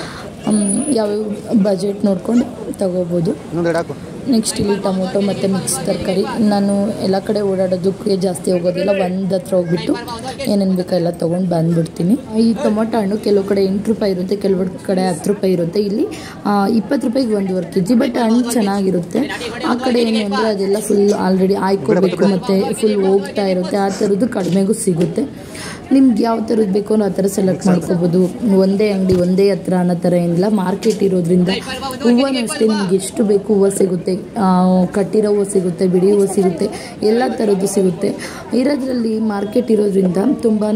ಯಾವ್ಯಾವ ಬಜೆಟ್ ನೋಡ್ಕೊಂಡು ತಗೋಬೋದು ಇನ್ನೊಂದು ಎರಡು ಹಾಕು ನೆಕ್ಸ್ಟ್ ಇಲ್ಲಿ ಟೊಮೊಟೊ ಮತ್ತು ಮಿಕ್ಸ್ ತರಕಾರಿ ನಾನು ಎಲ್ಲ ಕಡೆ ಓಡಾಡೋದಕ್ಕೆ ಜಾಸ್ತಿ ಹೋಗೋದಿಲ್ಲ ಒಂದು ಹತ್ರ ಹೋಗ್ಬಿಟ್ಟು ಏನೇನು ಬೇಕೋ ಎಲ್ಲ ತೊಗೊಂಡು ಬಂದ್ಬಿಡ್ತೀನಿ ಈ ಟೊಮೊಟೊ ಹಣ್ಣು ಕೆಲವು ಕಡೆ ಎಂಟು ರೂಪಾಯಿ ಇರುತ್ತೆ ಕೆಲವು ಕಡೆ ಹತ್ತು ರೂಪಾಯಿ ಇರುತ್ತೆ ಇಲ್ಲಿ ಇಪ್ಪತ್ತು ರೂಪಾಯಿಗೆ ಒಂದೂವರೆ ಕೆ ಜಿ ಬಟ್ ಹಣ್ಣು ಚೆನ್ನಾಗಿರುತ್ತೆ ಆ ಕಡೆ ಏನು ಅಂದರೆ ಅದೆಲ್ಲ ಫುಲ್ ಆಲ್ರೆಡಿ ಆಯ್ಕೋಬೇಕು ಮತ್ತು ಫುಲ್ ಹೋಗ್ತಾ ಇರುತ್ತೆ ಆ ಥರದ್ದು ಕಡಿಮೆಗೂ ಸಿಗುತ್ತೆ ನಿಮ್ಗೆ ಯಾವ ಥರದ್ದು ಬೇಕು ಅನ್ನೋ ಆ ಥರ ಸೆಲೆಕ್ಟ್ ಮಾಡ್ಕೋಬೋದು ಒಂದೇ ಅಂಗಡಿ ಒಂದೇ ಹತ್ರ ಅನ್ನೋ ಥರ ಏನಿಲ್ಲ ಮಾರ್ಕೆಟ್ ಇರೋದ್ರಿಂದ ಹೂವನೂ ಅಷ್ಟೇ ನಿಮ್ಗೆ ಎಷ್ಟು ಬೇಕು ಹೂವು ಸಿಗುತ್ತೆ ಆ, ಕಟ್ಟಿರೋ ಹೂವು ಸಿಗುತ್ತೆ ಬಿಡಿ ಹೂವು ಸಿಗುತ್ತೆ ಎಲ್ಲ ಥರದ್ದು ಸಿಗುತ್ತೆ ಇರೋದ್ರಲ್ಲಿ ಮಾರ್ಕೆಟ್ ಇರೋದ್ರಿಂದ ತುಂಬಾ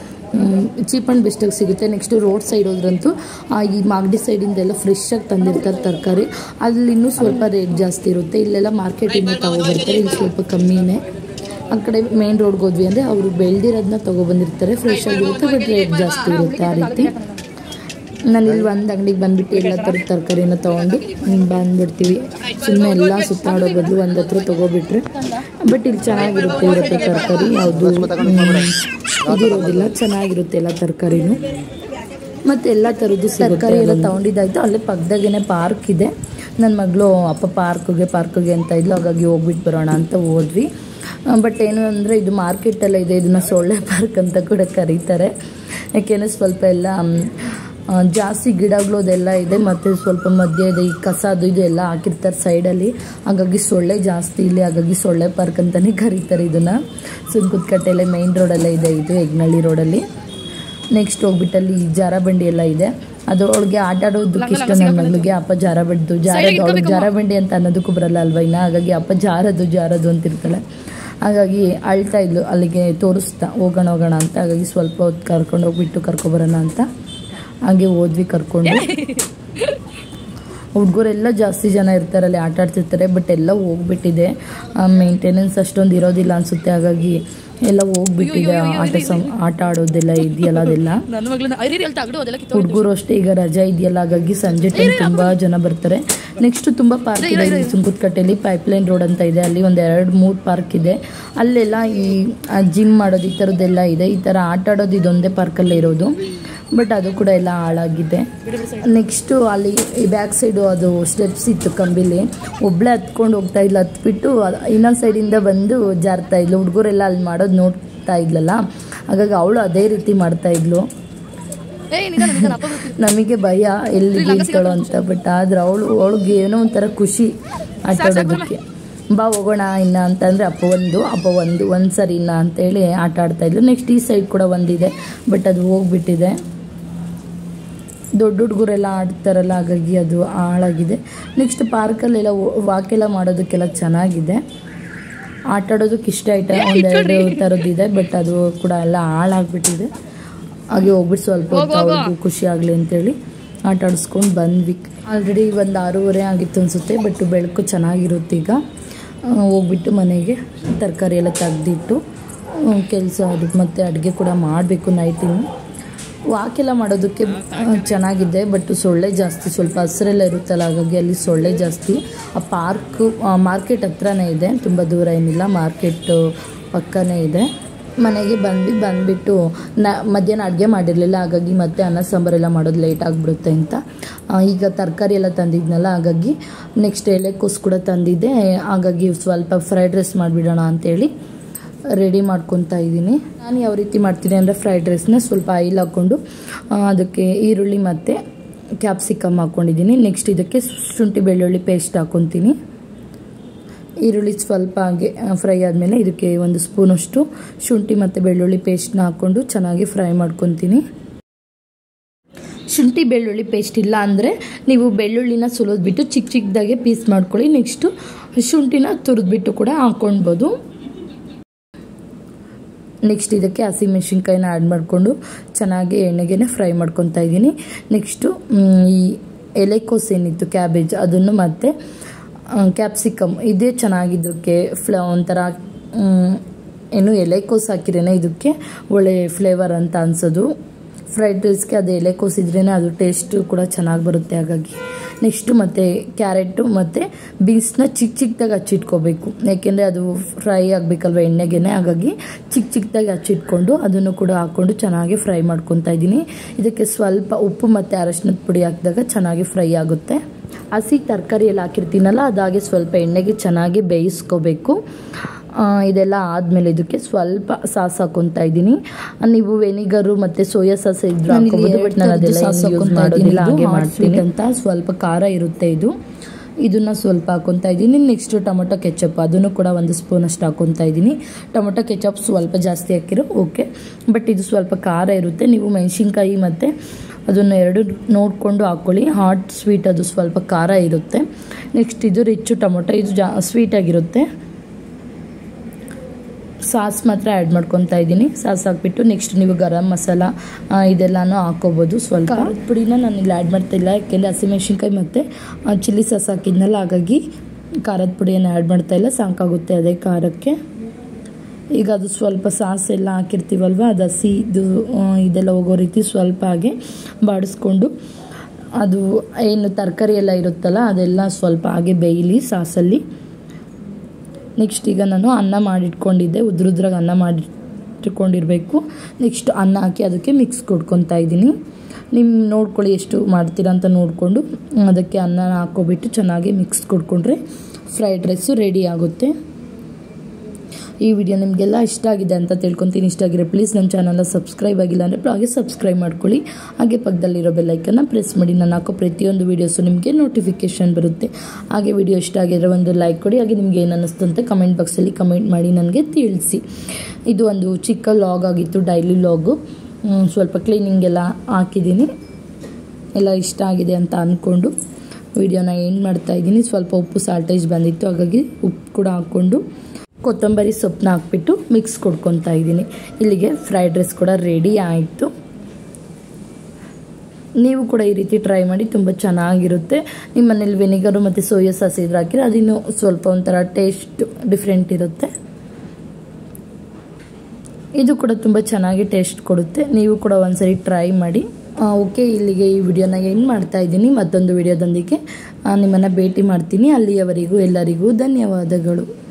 ಚೀಪ್ ಆ್ಯಂಡ್ ಬೆಸ್ಟಾಗಿ ಸಿಗುತ್ತೆ ನೆಕ್ಸ್ಟ್ ರೋಡ್ ಸೈಡ್ ಹೋದ್ರಂತೂ ಆ, ಈ ಮಾಗಡಿ ಸೈಡಿಂದೆಲ್ಲ ಫ್ರೆಶ್ ಆಗಿ ತಂದಿರ್ತಾರೆ ತರಕಾರಿ ಅಲ್ಲಿ ಇನ್ನೂ ಸ್ವಲ್ಪ ರೇಟ್ ಜಾಸ್ತಿ ಇರುತ್ತೆ ಇಲ್ಲೆಲ್ಲ ಮಾರ್ಕೆಟಿಂದ ತಗೊಬರ್ತಾರೆ ಇಲ್ಲಿ ಸ್ವಲ್ಪ ಕಮ್ಮಿನೇ ಆ ಕಡೆ ಮೇನ್ ರೋಡ್ಗೆ ಹೋದ್ವಿ ಅಂದರೆ ಅವರು ಬೆಳೆದಿರೋದನ್ನ ತೊಗೊಬಂದಿರ್ತಾರೆ ಫ್ರೆಶ್ ಆಗಿರುತ್ತೆ ಬಟ್ ರೇಟ್ ಜಾಸ್ತಿ ಇರುತ್ತೆ ಆ ರೀತಿ ನಾನು ಇಲ್ಲಿ ಒಂದು ಅಂಗಡಿಗೆ ಬಂದುಬಿಟ್ಟು ಎಲ್ಲ ಥರದ ತರಕಾರಿನ ತೊಗೊಂಡು ಬಂದ್ಬಿಡ್ತೀವಿ ಸುಮ್ಮನೆ ಎಲ್ಲ ಸುತ್ತಾಡೋ ಬದಲು ಒಂದು ಹತ್ರ ತೊಗೊಬಿಟ್ರೆ ಬಟ್ ಇಲ್ಲಿ ಚೆನ್ನಾಗಿರುತ್ತೆ ಇರುತ್ತೆ ತರಕಾರಿ ಯಾವುದು ಇದಿರೋದಿಲ್ಲ ಚೆನ್ನಾಗಿರುತ್ತೆ ಎಲ್ಲ ತರಕಾರಿನೂ ಮತ್ತು ಎಲ್ಲ ಥರದ್ದು ತರಕಾರಿ ಎಲ್ಲ ತೊಗೊಂಡಿದ್ದಾಯ್ತು ಅಲ್ಲೇ ಪಕ್ಕದಾಗೇನೆ ಪಾರ್ಕ್ ಇದೆ ನನ್ನ ಮಗಳು ಅಪ್ಪ ಪಾರ್ಕ್ಗೆ ಪಾರ್ಕ್ಗೆ ಅಂತ ಇದ್ಲು ಹಾಗಾಗಿ ಹೋಗ್ಬಿಟ್ಟು ಬರೋಣ ಅಂತ ಹೋದ್ವಿ ಬಟ್ ಏನು ಅಂದರೆ ಇದು ಮಾರ್ಕೆಟೆಲ್ಲ ಇದೆ ಇದನ್ನು ಸೊಳ್ಳೆ ಪಾರ್ಕ್ ಅಂತ ಕೂಡ ಕರೀತಾರೆ ಯಾಕೆಂದರೆ ಸ್ವಲ್ಪ ಎಲ್ಲ ಮ್, ಆ, ಜಾಸ್ತಿ ಗಿಡಗಳು ಅದೆಲ್ಲ ಇದೆ ಮತ್ತು ಸ್ವಲ್ಪ ಮಧ್ಯ ಇದೆ ಈ ಕಸ ಅದು ಇದು ಎಲ್ಲ ಹಾಕಿರ್ತಾರೆ ಸೈಡಲ್ಲಿ ಹಾಗಾಗಿ ಸೊಳ್ಳೆ ಜಾಸ್ತಿ ಇಲ್ಲಿ ಹಾಗಾಗಿ ಸೊಳ್ಳೆ ಪಾರ್ಕ್ ಅಂತಲೇ ಕರೀತಾರೆ ಇದನ್ನು ಸುಂಕುತ್ಕಟ್ಟೆಲ್ಲ ಮೈನ್ ರೋಡಲ್ಲೇ ಇದೆ ಇದು ಹೆಗ್ನಳ್ಳಿ ರೋಡಲ್ಲಿ ನೆಕ್ಸ್ಟ್ ಹೋಗ್ಬಿಟ್ಟಲ್ಲಿ ಜಾರ ಬಂಡಿ ಎಲ್ಲ ಇದೆ ಅದು ಅವಳಿಗೆ ಆಟ ಆಡೋದಕ್ಕೆ ಇಷ್ಟ ನನ್ನ ಮಗಳಿಗೆ ಅಪ್ಪ ಜಾರ ಬಿಡ್ದು ಜಾರದು ಅವಳಿಗೆ ಜಾರ ಬಂಡಿ ಅಂತ ಅನ್ನೋದಕ್ಕೂ ಬರಲ್ಲ ಅಲ್ವಾ ಇನ್ನು ಹಾಗಾಗಿ ಅಪ್ಪ ಜಾರದು ಜಾರದು ಅಂತಿರ್ತಾಳೆ ಹಾಗಾಗಿ ಅಳ್ತಾ ಇದ್ಲು ಅಲ್ಲಿಗೆ ತೋರಿಸ್ತಾ ಹೋಗೋಣ ಹೋಗೋಣ ಅಂತ ಹಾಗಾಗಿ ಸ್ವಲ್ಪ ಹೊತ್ತು ಕರ್ಕೊಂಡು ಹೋಗ್ಬಿಟ್ಟು ಕರ್ಕೊಬರೋಣ ಅಂತ ಹಾಗೆ ಹೋದ್ವಿ ಕರ್ಕೊಂಡು ಹುಡುಗರೆಲ್ಲ ಜಾಸ್ತಿ ಜನ ಇರ್ತಾರೆ ಅಲ್ಲಿ ಆಟ ಆಡ್ತಿರ್ತಾರೆ ಬಟ್ ಎಲ್ಲ ಹೋಗ್ಬಿಟ್ಟಿದೆ ಮೇಂಟೆನೆನ್ಸ್ ಅಷ್ಟೊಂದು ಇರೋದಿಲ್ಲ ಅನಿಸುತ್ತೆ ಹಾಗಾಗಿ ಎಲ್ಲ ಹೋಗ್ಬಿಟ್ಟಿದೆ ಆಟ ಸಂ ಆಟ ಆಡೋದೆಲ್ಲ ಇದೆಯಲ್ಲ ಅದೆಲ್ಲ ನನ್ನ ಮಗಳನ್ನ ಐರಿ ಅಲ್ಲಿ ತಗಡು ಅದೆಲ್ಲ ಕಿತ್ತು ಹುಡುಗರು ಅಷ್ಟೇ ಈಗ ರಜಾ ಇದೆಯಲ್ಲ ಹಾಗಾಗಿ ಸಂಜೆ ಟೈಮ್ ತುಂಬಾ ಜನ ಬರ್ತಾರೆ ನೆಕ್ಸ್ಟ್ ತುಂಬಾ ಪಾರ್ಕ್ ಇದೆ ಇಲ್ಲಿ ಸುಂಕುತ್ಕಟ್ಟೆಯಲ್ಲಿ ಪೈಪ್ಲೈನ್ ರೋಡ್ ಅಂತ ಇದೆ ಅಲ್ಲಿ ಒಂದು ಎರಡು ಮೂರು ಪಾರ್ಕ್ ಇದೆ ಅಲ್ಲೆಲ್ಲ ಈ ಜಿಮ್ ಮಾಡೋದು ಈ ಥರದ್ದೆಲ್ಲ ಇದೆ ಈ ಥರ ಆಟ ಆಡೋದು ಇದೊಂದೇ ಪಾರ್ಕಲ್ಲೇ ಇರೋದು ಬಟ್ ಅದು ಕೂಡ ಎಲ್ಲ ಹಾಳಾಗಿದೆ ನೆಕ್ಸ್ಟು ಅಲ್ಲಿ ಈ ಬ್ಯಾಕ್ ಸೈಡು ಅದು ಸ್ಟೆಪ್ಸ್ ಇತ್ತು ಕಂಬಿಲಿ ಒಬ್ಳೆ ಹತ್ಕೊಂಡು ಹೋಗ್ತಾ ಇಲ್ಲ ಹತ್ಬಿಟ್ಟು ಅದ್- ಇನ್ನೊಂದ್ ಸೈಡಿಂದ ಬಂದು ಜಾರ್ತಾ ಇದ್ಲು ಹುಡುಗರೆಲ್ಲ ಅಲ್ಲಿ ಮಾಡೋದು ನೋಡ್ತಾ ಇದ್ಲಲ್ಲ ಹಾಗಾಗಿ ಅವಳು ಅದೇ ರೀತಿ ಮಾಡ್ತಾ ಇದ್ಲು ಏ ನಿಧಾನ ನಿಧಾನ ಅಪ್ಪ ಬರ್ತೀನಿ ನಮಗೆ ಭಯ ಎಲ್ಲಿ ಬೀಳ್ತಾಳೋ ಅಂತ ಬಟ್ ಆದ್ರೆ ಅವಳು ಅವಳಿಗೆ ಏನೋ ಒಂಥರ ಖುಷಿ ಆಟ ಆಡೋದಕ್ಕೆ ಬಾ ಹೋಗೋಣ ಇನ್ನ ಅಂತಂದ್ರೆ ಅಪ್ಪ ಒಂದು ಅಪ್ಪ ಒಂದು ಒಂದು ಸರಿ ಇನ್ನ ಅಂತೇಳಿ ಆಟ ಆಡ್ತಾ ಇದ್ಲು ನೆಕ್ಸ್ಟ್ ಈ ಸೈಡ್ ಕೂಡ ಒಂದಿದೆ ಬಟ್ ಅದು ಹೋಗ್ಬಿಟ್ಟಿದೆ ದೊಡ್ಡ ಹುಡುಗರೆಲ್ಲ ಆಡ್ತಾರಲ್ಲ ಹಾಗಾಗಿ ಅದು ಹಾಳಾಗಿದೆ ನೆಕ್ಸ್ಟ್ ಪಾರ್ಕಲ್ಲೆಲ್ಲ ವಾಕೆಲ್ಲ ಮಾಡೋದಕ್ಕೆಲ್ಲ ಚೆನ್ನಾಗಿದೆ ಆಟ ಆಡೋದಕ್ಕೆ ಇಷ್ಟ ಆಯ್ತಾ ಒಂದೆರಡು ಥರದ್ದಿದೆ ಬಟ್ ಅದು ಕೂಡ ಎಲ್ಲ ಹಾಳಾಗ್ಬಿಟ್ಟಿದೆ ಹಾಗೆ ಹೋಗ್ಬಿಟ್ಟು ಸ್ವಲ್ಪ ಹೊತ್ತು ಅವ್ರಿಗೂ ಖುಷಿ ಆಗಲಿ ಅಂತೇಳಿ ಆಟ ಆಡಿಸ್ಕೊಂಡು ಬಂದ್ವಿ ಆಲ್ರೆಡಿ ಒಂದು ಆರೂವರೆ ಆಗಿತ್ತು ಅನಿಸುತ್ತೆ ಬಟ್ ಬೆಳಕು ಚೆನ್ನಾಗಿರುತ್ತೆ ಈಗ ಆ, ಹೋಗ್ಬಿಟ್ಟು ಮನೆಗೆ ತರಕಾರಿ ಎಲ್ಲ ತೆಗ್ದಿಟ್ಟು ಕೆಲಸ ಅದು ಮತ್ತು ಅಡುಗೆ ಕೂಡ ಮಾಡಬೇಕು ನೈಟಿಂಗ್ ವಾಕೆಲ್ಲ ಮಾಡೋದಕ್ಕೆ ಆ, ಚೆನ್ನಾಗಿದೆ ಬಟ್ ಸೊಳ್ಳೆ ಜಾಸ್ತಿ ಸ್ವಲ್ಪ ಹಸಿರೆಲ್ಲ ಇರುತ್ತಲ್ಲ ಹಾಗಾಗಿ ಅಲ್ಲಿ ಸೊಳ್ಳೆ ಜಾಸ್ತಿ ಆ ಪಾರ್ಕು ಮಾರ್ಕೆಟ್ ಹತ್ರನೇ ಇದೆ ತುಂಬ ದೂರ ಏನಿಲ್ಲ ಮಾರ್ಕೆಟ್ ಪಕ್ಕನೇ ಇದೆ ಮನೆಗೆ ಬಂದ್ವಿ ಬಂದುಬಿಟ್ಟು ನ ಮಧ್ಯಾಹ್ನ ಅಡುಗೆ ಮಾಡಿರಲಿಲ್ಲ ಹಾಗಾಗಿ ಮತ್ತೆ ಅನ್ನ ಸಾಂಬಾರೆಲ್ಲ ಮಾಡೋದು ಲೇಟ್ ಆಗಿಬಿಡುತ್ತೆ ಅಂತ ಆ, ಈಗ ತರಕಾರಿ ಎಲ್ಲ ತಂದಿದ್ನಲ್ಲ ಹಾಗಾಗಿ ನೆಕ್ಸ್ಟ್ ಎಲೆಕೋಸು ಕೂಡ ತಂದಿದ್ದೆ ಹಾಗಾಗಿ ಸ್ವಲ್ಪ ಫ್ರೈಡ್ ರೈಸ್ ಮಾಡಿಬಿಡೋಣ ಅಂತೇಳಿ ರೆಡಿ ಮಾಡ್ಕೊತಾ ಇದ್ದೀನಿ ನಾನು ಯಾವ ರೀತಿ ಮಾಡ್ತೀನಿ ಅಂದರೆ ಫ್ರೈಡ್ ರೈಸ್ನ ಸ್ವಲ್ಪ ಆಯಿಲ್ ಹಾಕ್ಕೊಂಡು ಆ, ಅದಕ್ಕೆ ಈರುಳ್ಳಿ ಮತ್ತು ಕ್ಯಾಪ್ಸಿಕಮ್ ಹಾಕ್ಕೊಂಡಿದ್ದೀನಿ ನೆಕ್ಸ್ಟ್ ಇದಕ್ಕೆ ಶುಂಠಿ ಬೆಳ್ಳುಳ್ಳಿ ಪೇಸ್ಟ್ ಹಾಕ್ಕೊತೀನಿ ಈರುಳ್ಳಿ ಸ್ವಲ್ಪ ಹಾಗೆ ಫ್ರೈ ಆದಮೇಲೆ ಇದಕ್ಕೆ ಒಂದು ಸ್ಪೂನಷ್ಟು ಶುಂಠಿ ಮತ್ತು ಬೆಳ್ಳುಳ್ಳಿ ಪೇಸ್ಟ್ನ ಹಾಕ್ಕೊಂಡು ಚೆನ್ನಾಗಿ ಫ್ರೈ ಮಾಡ್ಕೊತೀನಿ ಶುಂಠಿ ಬೆಳ್ಳುಳ್ಳಿ ಪೇಸ್ಟ್ ಇಲ್ಲ ಅಂದರೆ ನೀವು ಬೆಳ್ಳುಳ್ಳಿನ ಸುಲಿದ್ಬಿಟ್ಟು ಚಿಕ್ಕ ಚಿಕ್ಕದಾಗೆ ಪೀಸ್ ಮಾಡ್ಕೊಳ್ಳಿ ನೆಕ್ಸ್ಟು ಶುಂಠಿನ ತುರಿದ್ಬಿಟ್ಟು ಕೂಡ ಹಾಕ್ಕೊಳ್ಬೋದು ನೆಕ್ಸ್ಟ್ ಇದಕ್ಕೆ ಹಸಿಮೆಣ್ಸಿನ್ಕಾಯಿನ ಆ್ಯಡ್ ಮಾಡಿಕೊಂಡು ಚೆನ್ನಾಗಿ ಎಣ್ಣೆಗೆ ಫ್ರೈ ಮಾಡ್ಕೊತಾ ಇದ್ದೀನಿ ನೆಕ್ಸ್ಟು ಈ ಎಲೆಕೋಸು ಏನಿತ್ತು ಕ್ಯಾಬೇಜ್ ಅದನ್ನು ಮತ್ತು ಕ್ಯಾಪ್ಸಿಕಮ್ ಇದೇ ಚೆನ್ನಾಗಿದ್ದಕ್ಕೆ ಫ್ಲ ಒಂಥರ ಮ್, ಏನು ಎಲೆಕೋಸು ಹಾಕಿರೇನೆ ಇದಕ್ಕೆ ಒಳ್ಳೆ ಫ್ಲೇವರ್ ಅಂತ ಅನ್ಸೋದು ಫ್ರೈಡ್ ರೈಸ್ಗೆ ಅದು ಎಲೆಕೋಸು ಇದ್ರೇ ಅದು ಟೇಸ್ಟು ಕೂಡ ಚೆನ್ನಾಗಿ ಬರುತ್ತೆ ಹಾಗಾಗಿ ನೆಕ್ಸ್ಟು ಮತ್ತು ಕ್ಯಾರೆಟು ಮತ್ತು ಬೀನ್ಸ್ನ ಚಿಕ್ಕ ಚಿಕ್ಕದಾಗಿ ಹಚ್ಚಿಟ್ಕೋಬೇಕು ಯಾಕೆಂದರೆ ಅದು ಫ್ರೈ ಆಗಬೇಕಲ್ವ ಎಣ್ಣೆಗೆ ಹಾಗಾಗಿ ಚಿಕ್ಕ ಚಿಕ್ಕದಾಗಿ ಹಚ್ಚಿಟ್ಕೊಂಡು ಅದನ್ನು ಕೂಡ ಹಾಕ್ಕೊಂಡು ಚೆನ್ನಾಗಿ ಫ್ರೈ ಮಾಡ್ಕೊತಾ ಇದ್ದೀನಿ ಇದಕ್ಕೆ ಸ್ವಲ್ಪ ಉಪ್ಪು ಮತ್ತು ಅರಶಿನದ ಪುಡಿ ಹಾಕಿದಾಗ ಚೆನ್ನಾಗಿ ಫ್ರೈ ಆಗುತ್ತೆ ಹಸಿ ತರಕಾರಿ ಎಲ್ಲ ಹಾಕಿರ್ತೀನಲ್ಲ ಅದಾಗೆ ಸ್ವಲ್ಪ ಎಣ್ಣೆಗೆ ಚೆನ್ನಾಗಿ ಬೇಯಿಸ್ಕೋಬೇಕು ಆ, ಇದೆಲ್ಲ ಆದಮೇಲೆ ಇದಕ್ಕೆ ಸ್ವಲ್ಪ ಸಾಸ್ ಹಾಕೊತಾ ಇದ್ದೀನಿ ನೀವು ವೆನಿಗರು ಮತ್ತು ಸೋಯಾ ಸಾಸ್ ಇದ್ರು ಹಾಕೋಬೋದು ಬಟ್ ನಾನು ಅದೆಲ್ಲ ಯೂಸ್ ಮಾಡೋದಿಲ್ಲ ಹಾಗೆ ಮಾಡ್ತೀನಿ ಅಂತ ಸ್ವಲ್ಪ ಖಾರ ಇರುತ್ತೆ ಇದು ಇದನ್ನ ಸ್ವಲ್ಪ ಹಾಕೊತಾ ಇದ್ದೀನಿ ನೆಕ್ಸ್ಟ್ ಟೊಮೊಟೊ ಕೆಚಪ್ ಅದನ್ನು ಕೂಡ ಒಂದು ಸ್ಪೂನ್ ಅಷ್ಟು ಹಾಕೊತಾ ಇದ್ದೀನಿ ಟೊಮೊಟೊ ಕೆಚಪ್ ಸ್ವಲ್ಪ ಜಾಸ್ತಿ ಹಾಕಿರೋ ಓಕೆ ಬಟ್ ಇದು ಸ್ವಲ್ಪ ಖಾರ ಇರುತ್ತೆ ನೀವು ಮೆಣಸಿನ್ಕಾಯಿ ಮತ್ತು ಅದನ್ನು ಎರಡು ನೋಡಿಕೊಂಡು ಹಾಕ್ಕೊಳ್ಳಿ ಹಾಟ್ ಸ್ವೀಟ್ ಅದು ಸ್ವಲ್ಪ ಖಾರ ಇರುತ್ತೆ ನೆಕ್ಸ್ಟ್ ಇದು ರಿಚ್ಚು ಟೊಮೊಟೊ ಇದು ಜಾ ಸ್ವೀಟಾಗಿರುತ್ತೆ ಸಾಸ್ ಮಾತ್ರ ಆ್ಯಡ್ ಮಾಡ್ಕೊತಾ ಇದ್ದೀನಿ ಸಾಸ್ ಹಾಕ್ಬಿಟ್ಟು ನೆಕ್ಸ್ಟ್ ನೀವು ಗರಂ ಮಸಾಲ ಆ, ಇದೆಲ್ಲನೂ ಹಾಕೋಬೋದು ಸ್ವಲ್ಪ ಖಾರದ ಪುಡಿನ ನಾನು ಇಲ್ಲಿ ಆ್ಯಡ್ ಮಾಡ್ತಾಯಿಲ್ಲ ಯಾಕೆಂದರೆ ಹಸಿಮೆಣ್ಸಿನ್ಕಾಯಿ ಮತ್ತು ಚಿಲ್ಲಿ ಸಾಸ್ ಹಾಕಿದ್ನಲ್ಲ ಹಾಗಾಗಿ ಖಾರದ ಪುಡಿಯನ್ನು ಆ್ಯಡ್ ಮಾಡ್ತಾ ಇಲ್ಲ ಸಾಕಾಗುತ್ತೆ ಅದೇ ಖಾರಕ್ಕೆ ಈಗ ಅದು ಸ್ವಲ್ಪ ಸಾಸ್ ಎಲ್ಲ ಹಾಕಿರ್ತೀವಲ್ವ ಅದು ಹಸಿ ಇದು ಆ, ಇದೆಲ್ಲ ಹೋಗೋ ರೀತಿ ಸ್ವಲ್ಪ ಹಾಗೆ ಬಾಡಿಸ್ಕೊಂಡು ಅದು ಏನು ತರಕಾರಿ ಎಲ್ಲ ಇರುತ್ತಲ್ಲ ಅದೆಲ್ಲ ಸ್ವಲ್ಪ ಹಾಗೆ ಬೇಯಲಿ ಸಾಸಲ್ಲಿ ನೆಕ್ಸ್ಟ್ ಈಗ ನಾನು ಅನ್ನ ಮಾಡಿಟ್ಕೊಂಡಿದ್ದೆ ಉದ್ರುದ್ರಾಗ ಅನ್ನ ಮಾಡಿಟ್ಕೊಂಡಿರಬೇಕು ನೆಕ್ಸ್ಟ್ ಅನ್ನ ಹಾಕಿ ಅದಕ್ಕೆ ಮಿಕ್ಸ್ ಕೊಡ್ಕೊತಾ ಇದ್ದೀನಿ ನಿಮ್ಮ ನೋಡ್ಕೊಳ್ಳಿ ಎಷ್ಟು ಮಾಡ್ತೀರಾ ಅಂತ ನೋಡಿಕೊಂಡು ಅದಕ್ಕೆ ಅನ್ನ ಹಾಕ್ಕೊಬಿಟ್ಟು ಚೆನ್ನಾಗಿ ಮಿಕ್ಸ್ ಕೊಡ್ಕೊಂಡ್ರೆ ಫ್ರೈಡ್ ರೈಸು ರೆಡಿ ಆಗುತ್ತೆ ಈ ವಿಡಿಯೋ ನಿಮಗೆಲ್ಲ ಇಷ್ಟ ಆಗಿದೆ ಅಂತ ತಿಳ್ಕೊತೀನಿ ಇಷ್ಟ ಆಗಿರೋ ಪ್ಲೀಸ್ ನಮ್ಮ ಚಾನಲ್ನ ಸಬ್ಸ್ಕ್ರೈಬ್ ಆಗಿಲ್ಲ ಅಂದರೆ ಹಾಗೆ ಸಬ್ಸ್ಕ್ರೈಬ್ ಮಾಡ್ಕೊಳ್ಳಿ ಹಾಗೆ ಪಕ್ಕದಲ್ಲಿರೋ ಬೆಲ್ಲೈಕನ್ನ ಪ್ರೆಸ್ ಮಾಡಿ ನಾನು ಹಾಕೋ ಪ್ರತಿಯೊಂದು ವೀಡಿಯೋಸು ನಿಮಗೆ ನೋಟಿಫಿಕೇಷನ್ ಬರುತ್ತೆ ಹಾಗೆ ವಿಡಿಯೋ ಇಷ್ಟ ಆಗಿದ್ರೆ ಒಂದು ಲೈಕ್ ಕೊಡಿ ಹಾಗೆ ನಿಮಗೆ ಏನು ಅನ್ನಿಸ್ತು ಅಂತ ಕಮೆಂಟ್ ಬಾಕ್ಸಲ್ಲಿ ಕಮೆಂಟ್ ಮಾಡಿ ನನಗೆ ತಿಳಿಸಿ ಇದು ಒಂದು ಚಿಕ್ಕ ಲಾಗ್ ಆಗಿತ್ತು ಡೈಲಿ ಲಾಗು ಸ್ವಲ್ಪ ಕ್ಲೀನಿಂಗ್ ಎಲ್ಲ ಹಾಕಿದ್ದೀನಿ ಎಲ್ಲ ಇಷ್ಟ ಆಗಿದೆ ಅಂತ ಅಂದ್ಕೊಂಡು ವಿಡಿಯೋನ ಏನು ಮಾಡ್ತಾ ಇದ್ದೀನಿ ಸ್ವಲ್ಪ ಉಪ್ಪು ಸಾಲ್ಟೇಜ್ ಬಂದಿತ್ತು ಹಾಗಾಗಿ ಉಪ್ಪು ಕೂಡ ಹಾಕ್ಕೊಂಡು ಕೊತ್ತಂಬರಿ ಸೊಪ್ಪನ್ನ ಹಾಕ್ಬಿಟ್ಟು ಮಿಕ್ಸ್ ಕೊಡ್ಕೊತಾ ಇದ್ದೀನಿ ಇಲ್ಲಿಗೆ ಫ್ರೈಡ್ ರೈಸ್ ಕೂಡ ರೆಡಿ ಆಯಿತು ನೀವು ಕೂಡ ಈ ರೀತಿ ಟ್ರೈ ಮಾಡಿ ತುಂಬ ಚೆನ್ನಾಗಿರುತ್ತೆ ನಿಮ್ಮ ಮನೇಲಿ ವೆನಿಗರು ಮತ್ತು ಸೋಯಾ ಸಾಸ್ ಇದ್ರೆ ಹಾಕಿದ್ರೆ ಅದಿನ್ನೂ ಸ್ವಲ್ಪ ಒಂಥರ ಟೇಸ್ಟ್ ಡಿಫ್ರೆಂಟ್ ಇರುತ್ತೆ ಇದು ಕೂಡ ತುಂಬ ಚೆನ್ನಾಗಿ ಟೇಸ್ಟ್ ಕೊಡುತ್ತೆ ನೀವು ಕೂಡ ಒಂದ್ಸರಿ ಟ್ರೈ ಮಾಡಿ ಓಕೆ ಇಲ್ಲಿಗೆ ಈ ವಿಡಿಯೋನ ಏನು ಮಾಡ್ತಾ ಇದ್ದೀನಿ ಮತ್ತೊಂದು ವಿಡಿಯೋದೊಂದಿಗೆ ನಿಮ್ಮನ್ನು ಭೇಟಿ ಮಾಡ್ತೀನಿ ಅಲ್ಲಿಯವರೆಗೂ ಎಲ್ಲರಿಗೂ ಧನ್ಯವಾದಗಳು